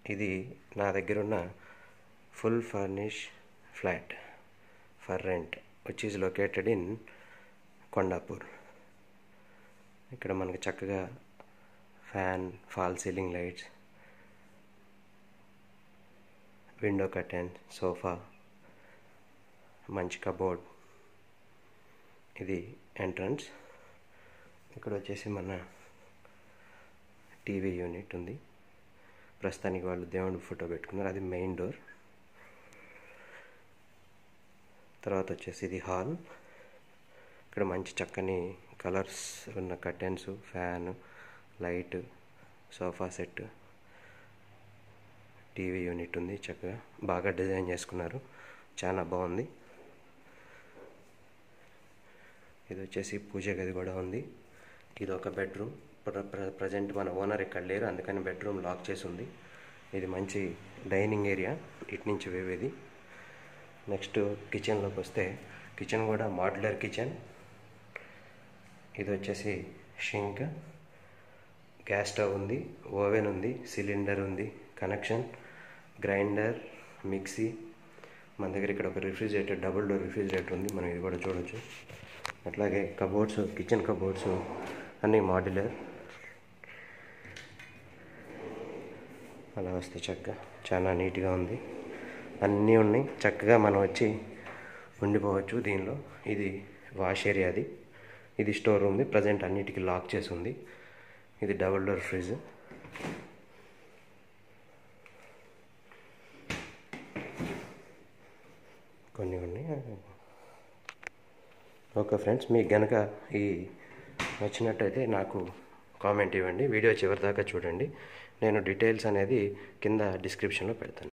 ఇది నా దగ్గర ఉన్న full furnish flat for rent which is located in Kondapur ఇక్కడ మనకి చక్కగా fan fall ceiling lights window curtain sofa మంచి కబోర్డ్ ఇది ఎంట్రన్స్ ఇక్కడ వచ్చేసి మన టీవీ యూనిట్ ఉంది ప్రస్తుతానికి వాళ్ళు దేవుడి ఫోటో పెట్టుకున్నారు అది మెయిన్ డోర్ తర్వాత వచ్చేసి ఇది హాల్ ఇక్కడ మంచి చక్కని కలర్స్ ఉన్న curtains fan light sofa set TV unit ఉంది చక్కగా బాగా డిజైన్ చేసుకున్నారు చాలా బాగుంది ఇది వచ్చేసి పూజ గది కూడా ఉంది ఇది ఒక బెడ్రూమ్ ప్రజెంట్ మన ఓనర్ ఇక్కడ లేరు అందుకని బెడ్రూమ్ లాక్ చేసి ఉంది ఇది మంచి డైనింగ్ ఏరియా ఇటు నుంచి వేవేది నెక్స్ట్ కిచెన్లోకి వస్తే కిచెన్ కూడా మాడ్యులర్ కిచెన్ ఇది వచ్చేసి షింక్ గ్యాస్ స్టవ్ ఉంది ఓవెన్ ఉంది సిలిండర్ ఉంది కనెక్షన్ గ్రైండర్ మిక్సీ మన దగ్గర ఇక్కడ ఒక రిఫ్రిజిరేటర్ డబుల్ డోర్ రిఫ్రిజిరేటర్ ఉంది మనం ఇది కూడా చూడొచ్చు అట్లాగే కబోర్డ్స్ కిచెన్ కబోర్డ్స్ అన్నీ మాడ్యులర్ అలా వస్తే చక్కగా చాలా నీట్గా ఉంది అన్నీ ఉన్నాయి చక్కగా మనం వచ్చి ఉండిపోవచ్చు దీనిలో ఇది వాష్ ఏరియాది ఇది స్టోర్ ఉంది ప్రజెంట్ అన్నిటికీ లాక్ చేసి ఉంది ఇది డబుల్ డోర్ ఫ్రిడ్జ్ కొన్ని ఉన్నాయి ఓకే ఫ్రెండ్స్ మీకు గనక ఈ నచ్చినట్టయితే నాకు కామెంట్ ఇవ్వండి వీడియో చివరి దాకా చూడండి నేను డీటెయిల్స్ అనేది కింద డిస్క్రిప్షన్లో పెడతాను